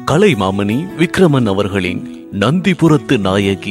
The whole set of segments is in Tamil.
கலைமாமணி விக்ரமன் அவர்களின் நந்திபுரத்து நாயகி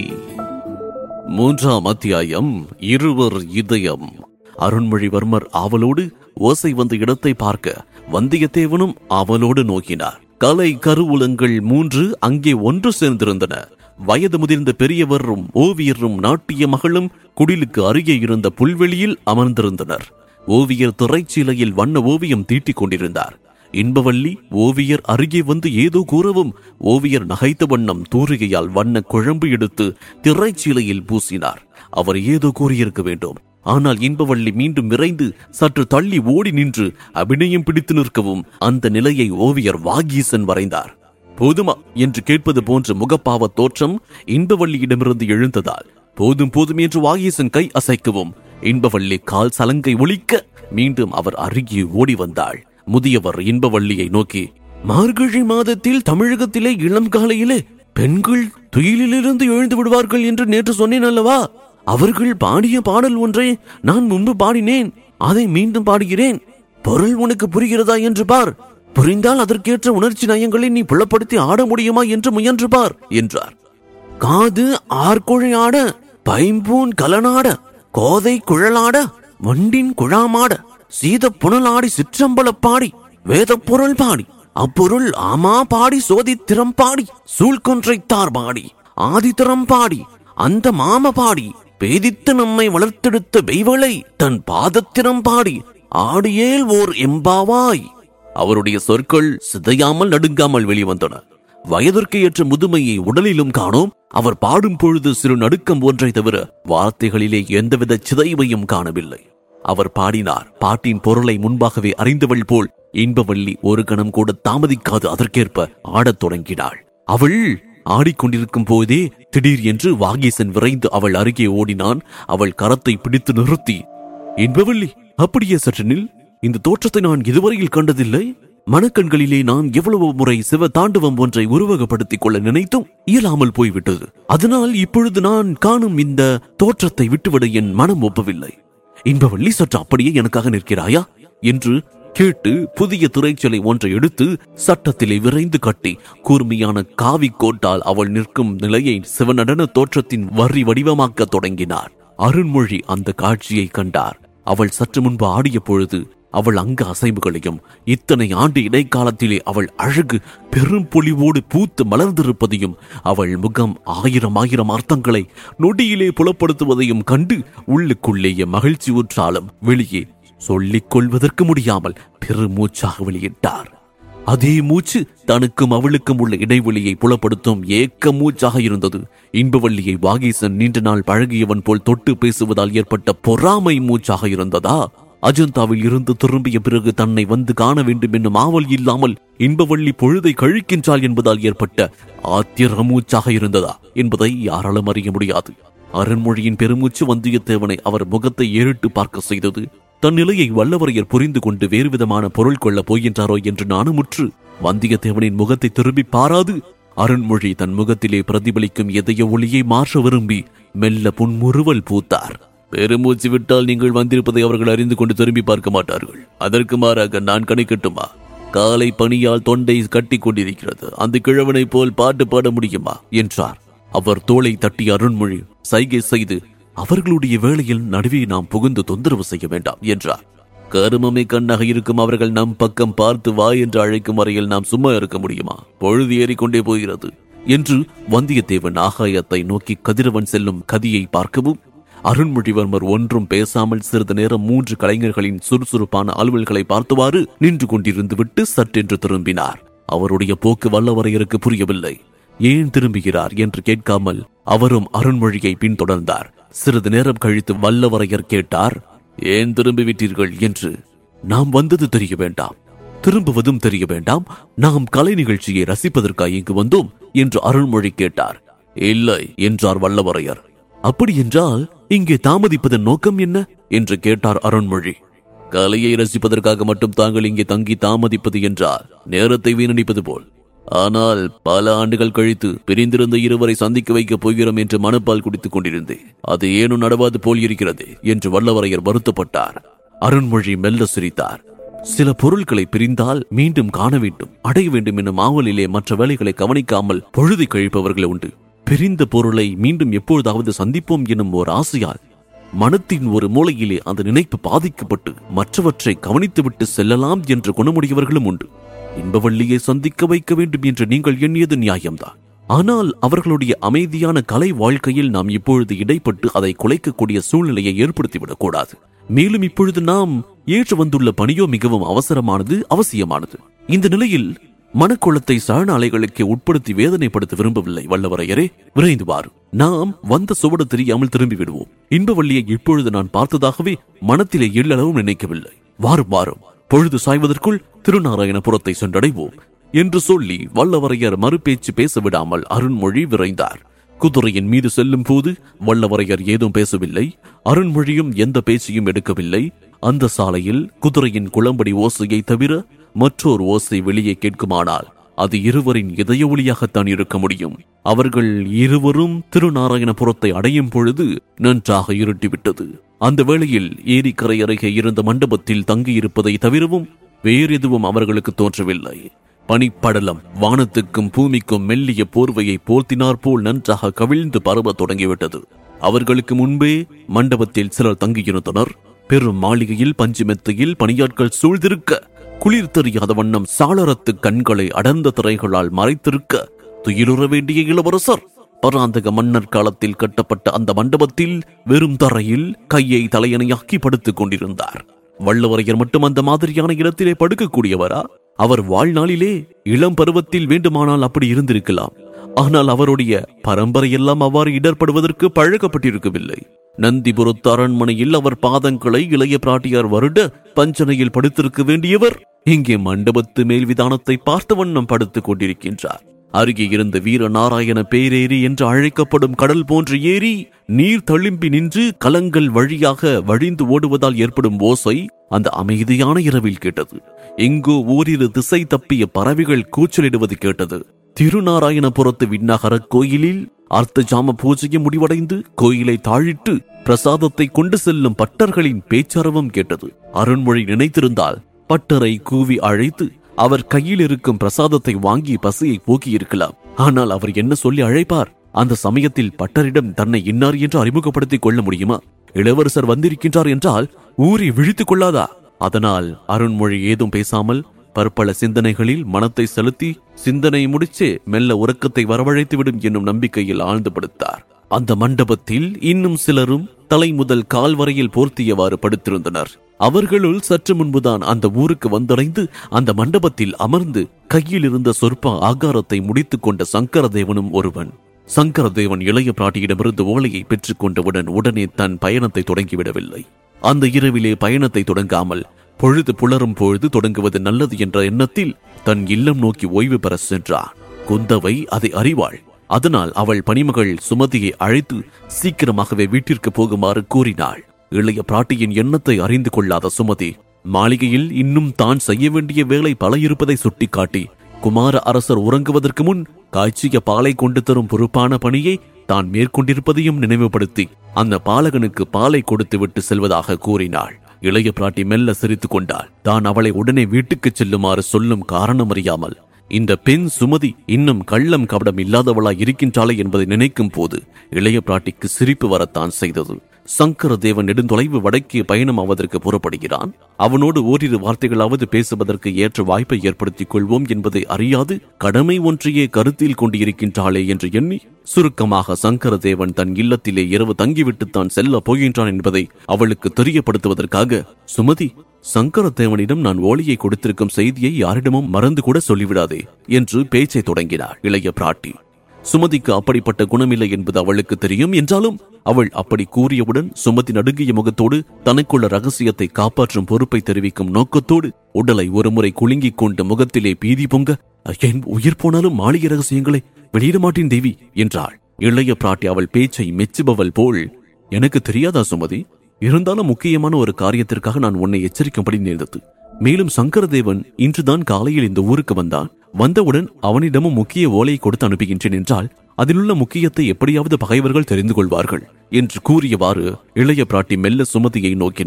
மூன்றாம் அத்தியாயம் இருவர் இதயம் அருண்மொழிவர்மர் ஆவலோடு ஓசை வந்த இடத்தை பார்க்க வந்தியத்தேவனும் ஆவலோடு நோக்கினார் கலை கருவூலங்கள் மூன்று அங்கே ஒன்று சேர்ந்திருந்தன வயது முதிர்ந்த பெரியவரும் ஓவியரும் நாட்டிய மகளும் குடிலுக்கு அருகே இருந்த புல்வெளியில் அமர்ந்திருந்தனர் ஓவியர் திரைச்சீலையில் வண்ண ஓவியம் தீட்டிக் கொண்டிருந்தார் இன்பவள்ளி ஓவியர் அருகே வந்து ஏதோ கூறவும் ஓவியர் நகைத்த வண்ணம் தூரிகையால் வண்ண குழம்பு எடுத்து திரைச்சீலையில் பூசினார் அவர் ஏதோ கூறியிருக்க வேண்டும் ஆனால் இன்பவள்ளி மீண்டும் விரைந்து சற்று தள்ளி ஓடி நின்று அபிநயம் பிடித்து நிற்கவும் அந்த நிலையை ஓவியர் வாகீசன் வரைந்தார் போதுமா என்று கேட்பது போன்ற முகப்பாவ தோற்றம் இன்பவள்ளியிடமிருந்து எழுந்ததால் போதும் போதும் என்று வாகீசன் கை அசைக்கவும் இன்பவள்ளி கால் சலங்கை ஒலிக்க மீண்டும் அவர் அருகே ஓடி வந்தாள் முதியவர் இன்பவள்ளியை நோக்கி மார்கழி மாதத்தில் தமிழகத்திலே இளம் காலையிலே பெண்கள் துயிலிலிருந்து எழுந்து விடுவார்கள் என்று நேற்று சொன்னேன் அல்லவா அவர்கள் பாடிய பாடல் ஒன்றை நான் முன்பு பாடினேன் அதை மீண்டும் பாடுகிறேன் பொருள் உனக்கு புரிகிறதா என்று பார் புரிந்தால் அதற்கேற்ற உணர்ச்சி நயங்களை நீ புலப்படுத்தி ஆட முடியுமா என்று முயன்று பார் என்றார் காது ஆர்குழையாட பைம்பூன் கலனாட கோதை குழலாட வண்டின் குழாமாட சீத புனலாடி சிற்றம்பல பாடி வேத பொருள் பாடி அப்பொருள் ஆமா பாடி சோதித்திரம் பாடி சூழ்கொன்றைத்தார் பாடி ஆதித்திரம் பாடி அந்த மாம பாடி பேதித்து நம்மை வளர்த்தெடுத்த பெய்வளை தன் பாதத்திரம் பாடி ஆடியேல் ஓர் எம்பாவாய் அவருடைய சொற்கள் சிதையாமல் நடுங்காமல் வெளிவந்தன வயதிற்கு ஏற்ற முதுமையை உடலிலும் காணோம் அவர் பாடும் பொழுது சிறு நடுக்கம் ஒன்றை தவிர வார்த்தைகளிலே எந்தவித சிதைவையும் காணவில்லை அவர் பாடினார் பாட்டின் பொருளை முன்பாகவே அறிந்தவள் போல் இன்பவள்ளி ஒரு கணம் கூட தாமதிக்காது அதற்கேற்ப ஆடத் தொடங்கினாள் அவள் ஆடிக்கொண்டிருக்கும் போதே திடீர் என்று வாகீசன் விரைந்து அவள் அருகே ஓடினான் அவள் கரத்தை பிடித்து நிறுத்தி இன்பவள்ளி அப்படியே சற்று நில் இந்த தோற்றத்தை நான் இதுவரையில் கண்டதில்லை மனக்கண்களிலே நான் எவ்வளவு முறை சிவ தாண்டவம் ஒன்றை உருவகப்படுத்திக் கொள்ள நினைத்தும் இயலாமல் போய்விட்டது அதனால் இப்பொழுது நான் காணும் இந்த தோற்றத்தை விட்டுவிட என் மனம் ஒப்பவில்லை இன்பவள்ளி சற்று அப்படியே எனக்காக நிற்கிறாயா என்று கேட்டு புதிய திரைச்சலை ஒன்றை எடுத்து சட்டத்திலே விரைந்து கட்டி கூர்மையான காவி கோட்டால் அவள் நிற்கும் நிலையை சிவநடன தோற்றத்தின் வரி வடிவமாக்கத் தொடங்கினார் அருண்மொழி அந்த காட்சியை கண்டார் அவள் சற்று முன்பு ஆடிய பொழுது அவள் அங்க அசைவுகளையும் இத்தனை ஆண்டு இடைக்காலத்திலே அவள் அழகு பெரும் பொலிவோடு பூத்து மலர்ந்திருப்பதையும் அவள் முகம் ஆயிரம் ஆயிரம் அர்த்தங்களை நொடியிலே புலப்படுத்துவதையும் கண்டு உள்ளுக்குள்ளேயே மகிழ்ச்சி உற்றாலும் வெளியே சொல்லிக் கொள்வதற்கு முடியாமல் பெருமூச்சாக வெளியிட்டார் அதே மூச்சு தனக்கும் அவளுக்கும் உள்ள இடைவெளியை புலப்படுத்தும் ஏக்க மூச்சாக இருந்தது இன்பவள்ளியை வாகீசன் நீண்ட நாள் பழகியவன் போல் தொட்டு பேசுவதால் ஏற்பட்ட பொறாமை மூச்சாக இருந்ததா அஜந்தாவில் இருந்து திரும்பிய பிறகு தன்னை வந்து காண வேண்டும் என்னும் ஆவல் இல்லாமல் இன்பவள்ளி பொழுதை கழிக்கின்றாள் என்பதால் ஏற்பட்ட ஆத்திர மூச்சாக இருந்ததா என்பதை யாராலும் அறிய முடியாது அருண்மொழியின் பெருமூச்சு வந்தியத்தேவனை அவர் முகத்தை ஏறிட்டு பார்க்க செய்தது தன் நிலையை வல்லவரையர் புரிந்து கொண்டு வேறு விதமான பொருள் கொள்ளப் போகின்றாரோ என்று நாணமுற்று வந்தியத்தேவனின் முகத்தை திரும்பி பாராது அருண்மொழி தன் முகத்திலே பிரதிபலிக்கும் எதைய ஒளியை மாற்ற விரும்பி மெல்ல புன்முறுவல் பூத்தார் பெருமூச்சு விட்டால் நீங்கள் வந்திருப்பதை அவர்கள் அறிந்து கொண்டு திரும்பி பார்க்க மாட்டார்கள் அதற்கு மாறாக நான் கணிக்கட்டுமா காலை பணியால் தொண்டை கட்டி கொண்டிருக்கிறது அந்த கிழவனைப் போல் பாட்டு பாட முடியுமா என்றார் அவர் தோளை தட்டி அருண்மொழி சைகை செய்து அவர்களுடைய வேளையில் நடுவே நாம் புகுந்து தொந்தரவு செய்ய வேண்டாம் என்றார் கருமமே கண்ணாக இருக்கும் அவர்கள் நம் பக்கம் பார்த்து வா என்று அழைக்கும் வரையில் நாம் சும்மா இருக்க முடியுமா பொழுது ஏறிக்கொண்டே போகிறது என்று வந்தியத்தேவன் ஆகாயத்தை நோக்கி கதிரவன் செல்லும் கதியை பார்க்கவும் அருண்மொழிவர்மர் ஒன்றும் பேசாமல் சிறிது நேரம் மூன்று கலைஞர்களின் சுறுசுறுப்பான அலுவல்களை பார்த்தவாறு நின்று கொண்டிருந்து விட்டு சற்றென்று திரும்பினார் அவருடைய போக்கு வல்லவரையருக்கு புரியவில்லை ஏன் திரும்புகிறார் என்று கேட்காமல் அவரும் அருண்மொழியை பின்தொடர்ந்தார் சிறிது நேரம் கழித்து வல்லவரையர் கேட்டார் ஏன் திரும்பிவிட்டீர்கள் என்று நாம் வந்தது தெரிய வேண்டாம் திரும்புவதும் தெரிய வேண்டாம் நாம் கலை நிகழ்ச்சியை ரசிப்பதற்காக இங்கு வந்தோம் என்று அருள்மொழி கேட்டார் இல்லை என்றார் வல்லவரையர் அப்படி என்றால் இங்கே தாமதிப்பதன் நோக்கம் என்ன என்று கேட்டார் அருண்மொழி கலையை ரசிப்பதற்காக மட்டும் தாங்கள் இங்கே தங்கி தாமதிப்பது என்றால் நேரத்தை வீணடிப்பது போல் ஆனால் பல ஆண்டுகள் கழித்து பிரிந்திருந்த இருவரை சந்திக்க வைக்கப் போகிறோம் என்று மனப்பால் குடித்துக் கொண்டிருந்தேன் அது ஏனும் நடவாது போல் இருக்கிறது என்று வல்லவரையர் வருத்தப்பட்டார் அருண்மொழி மெல்ல சிரித்தார் சில பொருட்களை பிரிந்தால் மீண்டும் காண வேண்டும் அடைய வேண்டும் எனும் ஆவலிலே மற்ற வேலைகளை கவனிக்காமல் பொழுதை கழிப்பவர்கள் உண்டு பிரிந்த பொருளை மீண்டும் எப்பொழுதாவது சந்திப்போம் எனும் ஒரு ஆசையால் மனத்தின் ஒரு மூலையிலே அந்த நினைப்பு பாதிக்கப்பட்டு மற்றவற்றை கவனித்துவிட்டு செல்லலாம் என்ற குணமுடையவர்களும் உண்டு இன்பவள்ளியை சந்திக்க வைக்க வேண்டும் என்று நீங்கள் எண்ணியது நியாயம்தான் ஆனால் அவர்களுடைய அமைதியான கலை வாழ்க்கையில் நாம் இப்பொழுது இடைப்பட்டு அதை குலைக்கக்கூடிய சூழ்நிலையை ஏற்படுத்திவிடக் கூடாது மேலும் இப்பொழுது நாம் ஏற்று வந்துள்ள பணியோ மிகவும் அவசரமானது அவசியமானது இந்த நிலையில் மனக்குளத்தை சரணாலைகளுக்கு உட்படுத்தி வேதனைப்படுத்த விரும்பவில்லை வல்லவரையரே விரைந்து வாரு நாம் வந்த சுவடு தெரியாமல் திரும்பி விடுவோம் இன்பவள்ளியை இப்பொழுது நான் பார்த்ததாகவே மனத்திலே எள்ளளவும் நினைக்கவில்லை வாரும் வாரும் பொழுது சாய்வதற்குள் திருநாராயணபுரத்தை சென்றடைவோம் என்று சொல்லி வல்லவரையர் மறுபேச்சு பேச விடாமல் அருண்மொழி விரைந்தார் குதிரையின் மீது செல்லும் போது வல்லவரையர் ஏதும் பேசவில்லை அருண்மொழியும் எந்த பேச்சையும் எடுக்கவில்லை அந்த சாலையில் குதிரையின் குளம்படி ஓசையை தவிர மற்றொரு ஓசை வெளியே கேட்குமானால் அது இருவரின் இதய ஒளியாகத்தான் இருக்க முடியும் அவர்கள் இருவரும் திருநாராயணபுரத்தை அடையும் பொழுது நன்றாக இருட்டிவிட்டது அந்த வேளையில் ஏரிக்கரை அருகே இருந்த மண்டபத்தில் தங்கியிருப்பதை தவிரவும் வேறு எதுவும் அவர்களுக்கு தோன்றவில்லை பனிப்படலம் வானத்துக்கும் பூமிக்கும் மெல்லிய போர்வையை போர்த்தினார் போல் நன்றாக கவிழ்ந்து பரவத் தொடங்கிவிட்டது அவர்களுக்கு முன்பே மண்டபத்தில் சிலர் தங்கியிருந்தனர் பெரும் மாளிகையில் பஞ்சுமெத்தையில் பணியாட்கள் சூழ்ந்திருக்க குளிர் தெரியாத வண்ணம் சாளரத்து கண்களை அடர்ந்த திரைகளால் மறைத்திருக்க துயிலுற வேண்டிய இளவரசர் பராந்தக மன்னர் காலத்தில் கட்டப்பட்ட அந்த மண்டபத்தில் வெறும் தரையில் கையை தலையணையாக்கி படுத்துக் கொண்டிருந்தார் வல்லவரையர் மட்டும் அந்த மாதிரியான இடத்திலே படுக்கக்கூடியவரா அவர் வாழ்நாளிலே இளம் பருவத்தில் வேண்டுமானால் அப்படி இருந்திருக்கலாம் ஆனால் அவருடைய பரம்பரையெல்லாம் அவ்வாறு இடர்படுவதற்கு பழக்கப்பட்டிருக்கவில்லை நந்திபுரத்து அரண்மனையில் அவர் பாதங்களை இளைய பிராட்டியார் வருட பஞ்சனையில் படுத்திருக்க வேண்டியவர் இங்கே மண்டபத்து மேல் விதானத்தை பார்த்த வண்ணம் படுத்துக் கொண்டிருக்கின்றார் அருகே இருந்த வீர நாராயண பேரேரி என்று அழைக்கப்படும் கடல் போன்ற ஏரி நீர் தழும்பி நின்று கலங்கள் வழியாக வழிந்து ஓடுவதால் ஏற்படும் ஓசை அந்த அமைதியான இரவில் கேட்டது எங்கோ ஓரிரு திசை தப்பிய பறவைகள் கூச்சலிடுவது கேட்டது திருநாராயணபுரத்து விண்ணகர கோயிலில் அர்த்த ஜாம பூஜையும் முடிவடைந்து கோயிலை தாழிட்டு பிரசாதத்தை கொண்டு செல்லும் பட்டர்களின் பேச்சரவம் கேட்டது அருண்மொழி நினைத்திருந்தால் பட்டரை கூவி அழைத்து அவர் கையில் இருக்கும் பிரசாதத்தை வாங்கி பசியை போக்கியிருக்கலாம் ஆனால் அவர் என்ன சொல்லி அழைப்பார் அந்த சமயத்தில் பட்டரிடம் தன்னை இன்னார் என்று அறிமுகப்படுத்திக் கொள்ள முடியுமா இளவரசர் வந்திருக்கின்றார் என்றால் ஊரை விழித்துக் கொள்ளாதா அதனால் அருண்மொழி ஏதும் பேசாமல் பற்பல சிந்தனைகளில் மனத்தை செலுத்தி சிந்தனை முடிச்சே மெல்ல உறக்கத்தை வரவழைத்துவிடும் என்னும் நம்பிக்கையில் ஆழ்ந்து படுத்தார் அந்த மண்டபத்தில் இன்னும் சிலரும் தலை முதல் கால் வரையில் போர்த்தியவாறு படுத்திருந்தனர் அவர்களுள் சற்று முன்புதான் அந்த ஊருக்கு வந்தடைந்து அந்த மண்டபத்தில் அமர்ந்து கையில் இருந்த சொற்ப ஆகாரத்தை முடித்துக் கொண்ட சங்கரதேவனும் ஒருவன் சங்கரதேவன் இளைய பிராட்டியிடமிருந்து ஓலையை பெற்றுக்கொண்டவுடன் உடனே தன் பயணத்தை தொடங்கிவிடவில்லை அந்த இரவிலே பயணத்தை தொடங்காமல் பொழுது புலரும் பொழுது தொடங்குவது நல்லது என்ற எண்ணத்தில் தன் இல்லம் நோக்கி ஓய்வு பெற சென்றான் குந்தவை அதை அறிவாள் அதனால் அவள் பணிமகள் சுமதியை அழைத்து சீக்கிரமாகவே வீட்டிற்கு போகுமாறு கூறினாள் இளைய பிராட்டியின் எண்ணத்தை அறிந்து கொள்ளாத சுமதி மாளிகையில் இன்னும் தான் செய்ய வேண்டிய வேலை பல இருப்பதை சுட்டிக்காட்டி குமார அரசர் உறங்குவதற்கு முன் காய்ச்சிய பாலை கொண்டு தரும் பொறுப்பான பணியை தான் மேற்கொண்டிருப்பதையும் நினைவுபடுத்தி அந்த பாலகனுக்கு பாலை கொடுத்துவிட்டு செல்வதாக கூறினாள் இளைய பிராட்டி மெல்ல சிரித்துக் கொண்டாள் தான் அவளை உடனே வீட்டுக்கு செல்லுமாறு சொல்லும் காரணம் அறியாமல் இந்த பெண் சுமதி இன்னும் கள்ளம் கபடம் இல்லாதவளாய் இருக்கின்றாளே என்பதை நினைக்கும் போது இளைய பிராட்டிக்கு சிரிப்பு வரத்தான் செய்தது சங்கர தேவன் நெடுந்தொலைவு வடக்கே பயணம் ஆவதற்கு புறப்படுகிறான் அவனோடு ஓரிரு வார்த்தைகளாவது பேசுவதற்கு ஏற்ற வாய்ப்பை ஏற்படுத்திக் கொள்வோம் என்பதை அறியாது கடமை ஒன்றையே கருத்தில் கொண்டிருக்கின்றாளே என்று எண்ணி சுருக்கமாக சங்கர தேவன் தன் இல்லத்திலே இரவு தங்கிவிட்டுத்தான் செல்ல போகின்றான் என்பதை அவளுக்கு தெரியப்படுத்துவதற்காக சுமதி சங்கரதேவனிடம் நான் ஓலையை கொடுத்திருக்கும் செய்தியை யாரிடமும் மறந்து கூட சொல்லிவிடாதே என்று பேச்சை தொடங்கினார் இளைய பிராட்டி சுமதிக்கு அப்படிப்பட்ட குணமில்லை என்பது அவளுக்கு தெரியும் என்றாலும் அவள் அப்படி கூறியவுடன் சுமதி நடுங்கிய முகத்தோடு தனக்குள்ள ரகசியத்தை காப்பாற்றும் பொறுப்பை தெரிவிக்கும் நோக்கத்தோடு உடலை ஒருமுறை குலுங்கிக் கொண்டு முகத்திலே பீதி பொங்க என் உயிர் போனாலும் மாளிகை ரகசியங்களை வெளியிட மாட்டேன் தேவி என்றாள் இளைய பிராட்டி அவள் பேச்சை மெச்சுபவள் போல் எனக்கு தெரியாதா சுமதி இருந்தாலும் முக்கியமான ஒரு காரியத்திற்காக நான் உன்னை எச்சரிக்கும்படி நேர்ந்தது மேலும் சங்கரதேவன் இன்றுதான் காலையில் இந்த ஊருக்கு வந்தான் வந்தவுடன் அவனிடமும் முக்கிய ஓலையை கொடுத்து அனுப்புகின்றேன் என்றால் அதிலுள்ள முக்கியத்தை எப்படியாவது பகைவர்கள் தெரிந்து கொள்வார்கள் என்று கூறியவாறு இளைய பிராட்டி மெல்ல சுமதியை நோக்கினாள்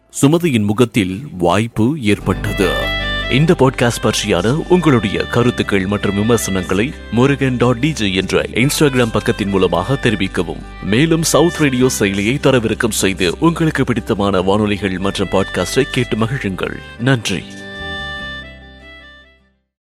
சுமதியின் முகத்தில் வாய்ப்பு ஏற்பட்டது இந்த பாட்காஸ்ட் பற்றியான உங்களுடைய கருத்துக்கள் மற்றும் விமர்சனங்களை முருகன் டாட் டிஜே என்ற இன்ஸ்டாகிராம் பக்கத்தின் மூலமாக தெரிவிக்கவும் மேலும் சவுத் ரேடியோ செயலியை தரவிறக்கம் செய்து உங்களுக்கு பிடித்தமான வானொலிகள் மற்றும் பாட்காஸ்டை கேட்டு மகிழுங்கள் நன்றி